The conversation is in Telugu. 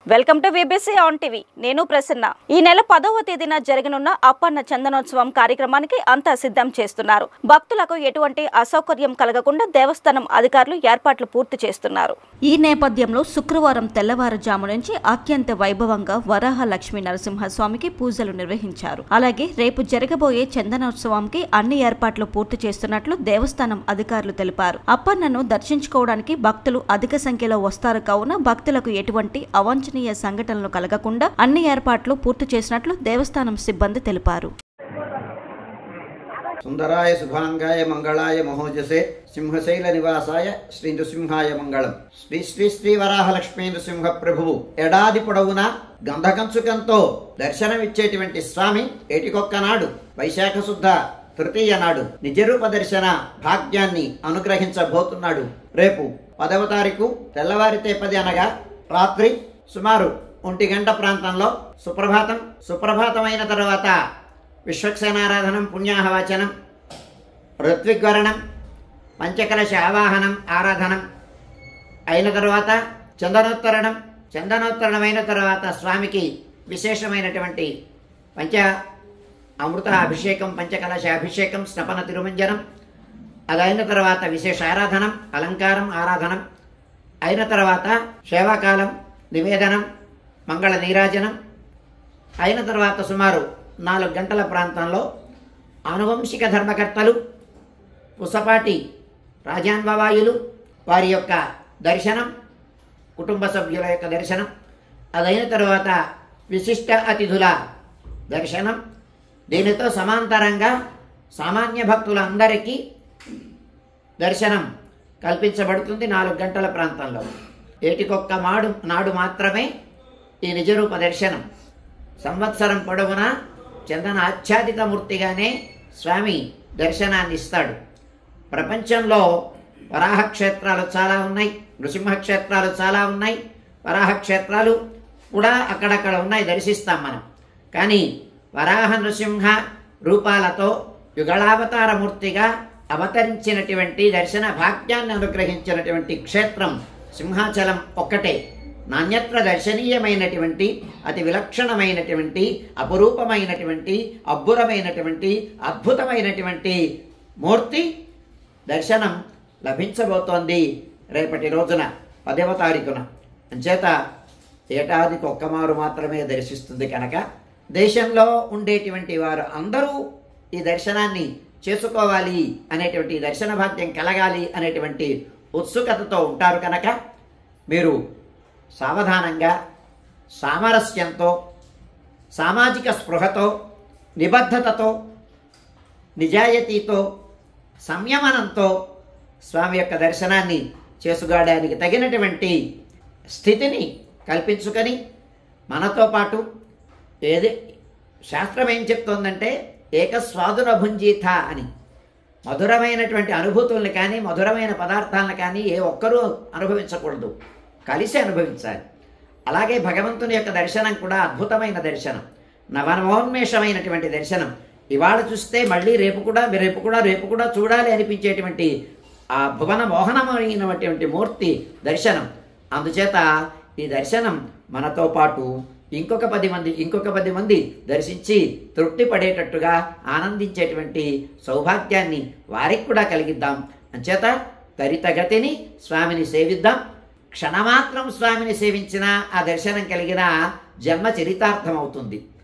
welcome to VBC on TV నేను ప్రసన్న ఈ నెల పదవ తేదీన జరగనున్న అప్పన్న చందనోత్సవం కార్యక్రమానికి అంతా సిద్ధం చేస్తున్నారు భక్తులకు ఎటువంటి అసౌకర్యం కలగకుండా దేవస్థానం అధికారులు ఏర్పాట్లు పూర్తి చేస్తున్నారు ఈ నేపథ్యంలో శుక్రవారం తెల్లవారుజాము నుంచి అత్యంత వైభవంగా వరాహ లక్ష్మీ నరసింహస్వామికి పూజలు నిర్వహించారు అలాగే రేపు జరగబోయే చందనోత్సవంకి అన్ని ఏర్పాట్లు పూర్తి చేస్తున్నట్లు దేవస్థానం అధికారులు తెలిపారు అప్పన్నను దర్శించుకోవడానికి భక్తులు అధిక సంఖ్యలో వస్తారు కావున భక్తులకు ఎటువంటి అవాంఛనీయ సంఘటనలు కలగకుండా అన్ని ఏర్పాట్లు పూర్తి చేసినట్లు దేవస్థానం సిబ్బంది తెలిపారు సుందరాయ శుభాంగాయ మంగళాయ మహోజసే సింహశైల నివాసాయ శ్రీ నృసింహాయ మంగళం శ్రీ శ్రీ శ్రీ వరాహలక్ష్మీ నృసింహ ప్రభువు ఎడాది పొడవునా గంధకంచుకంతో దర్శనమిచ్చేటువంటి స్వామి ఏటికొక్క నాడు వైశాఖ శుద్ధ తృతీయ నాడు నిజరూప దర్శన భాగ్యాన్ని అనుగ్రహించబోతున్నాడు రేపు పదవ తారీఖు తెల్లవారితే పది అనగా రాత్రి సుమారు ఒంటి గంట ప్రాంతంలో సుప్రభాతం సుప్రభాతమైన తర్వాత విశ్వక్సేనారాధనం పుణ్యాహవచనం ఋత్విగ్వరణం పంచకలశ ఆవాహనం ఆరాధనం అయిన తర్వాత చందనోత్తరణం చందనోత్తరణం అయిన తర్వాత స్వామికి విశేషమైనటువంటి పంచ అమృత అభిషేకం పంచకలశ అభిషేకం స్నపన తిరుమంజనం అదైన తర్వాత విశేష ఆరాధనం అలంకారం ఆరాధనం అయిన తర్వాత సేవాకాలం నివేదనం మంగళ నీరాజనం అయిన తర్వాత సుమారు నాలుగు గంటల ప్రాంతంలో ఆనువంశిక ధర్మకర్తలు పుసపాటి రాజాన్వవాయులు వారి యొక్క దర్శనం కుటుంబ సభ్యుల యొక్క దర్శనం అదైన తర్వాత విశిష్ట అతిథుల దర్శనం దీనితో సమాంతరంగా సామాన్య భక్తులందరికీ దర్శనం కల్పించబడుతుంది నాలుగు గంటల ప్రాంతంలో ఏటికొక్క మాడు నాడు మాత్రమే ఈ నిజరూప దర్శనం సంవత్సరం పొడవునా చందన ఆచ్ఛాదిత మూర్తిగానే స్వామి దర్శనాన్ని ఇస్తాడు ప్రపంచంలో వరాహ క్షేత్రాలు చాలా ఉన్నాయి నృసింహ క్షేత్రాలు చాలా ఉన్నాయి వరాహ క్షేత్రాలు కూడా అక్కడక్కడ ఉన్నాయి దర్శిస్తాం మనం కానీ వరాహ నృసింహ రూపాలతో యుగళావతార మూర్తిగా అవతరించినటువంటి దర్శన భాగ్యాన్ని అనుగ్రహించినటువంటి క్షేత్రం సింహాచలం ఒక్కటే నాణ్యత్ర దర్శనీయమైనటువంటి అతి విలక్షణమైనటువంటి అపురూపమైనటువంటి అబ్బురమైనటువంటి అద్భుతమైనటువంటి మూర్తి దర్శనం లభించబోతోంది రేపటి రోజున పదవ తారీఖున అంచేత ఏటాదికి ఒక్కమారు మాత్రమే దర్శిస్తుంది కనుక దేశంలో ఉండేటువంటి వారు అందరూ ఈ దర్శనాన్ని చేసుకోవాలి అనేటువంటి దర్శన భాగ్యం కలగాలి అనేటువంటి ఉత్సుకతతో ఉంటారు కనుక మీరు సావధానంగా సామరస్యంతో సామాజిక స్పృహతో నిబద్ధతతో నిజాయితీతో సంయమనంతో స్వామి యొక్క దర్శనాన్ని చేసుకోవడానికి తగినటువంటి స్థితిని కల్పించుకొని మనతో పాటు ఏది శాస్త్రం ఏం చెప్తోందంటే ఏకస్వాదున భుంజీత అని మధురమైనటువంటి అనుభూతుల్ని కానీ మధురమైన పదార్థాలను కానీ ఏ ఒక్కరూ అనుభవించకూడదు కలిసి అనుభవించాలి అలాగే భగవంతుని యొక్క దర్శనం కూడా అద్భుతమైన దర్శనం నవనవోన్మేషమైనటువంటి దర్శనం ఇవాళ చూస్తే మళ్ళీ రేపు కూడా రేపు కూడా రేపు కూడా చూడాలి అనిపించేటువంటి ఆ భువన మోహనమైనటువంటి మూర్తి దర్శనం అందుచేత ఈ దర్శనం మనతో పాటు ఇంకొక పది మంది ఇంకొక పది మంది దర్శించి తృప్తి పడేటట్టుగా ఆనందించేటువంటి సౌభాగ్యాన్ని వారికి కూడా కలిగిద్దాం అంచేత త్వరితగతిని స్వామిని సేవిద్దాం క్షణమాత్రం స్వామిని సేవించిన ఆ దర్శనం కలిగిన జన్మ చరితార్థం అవుతుంది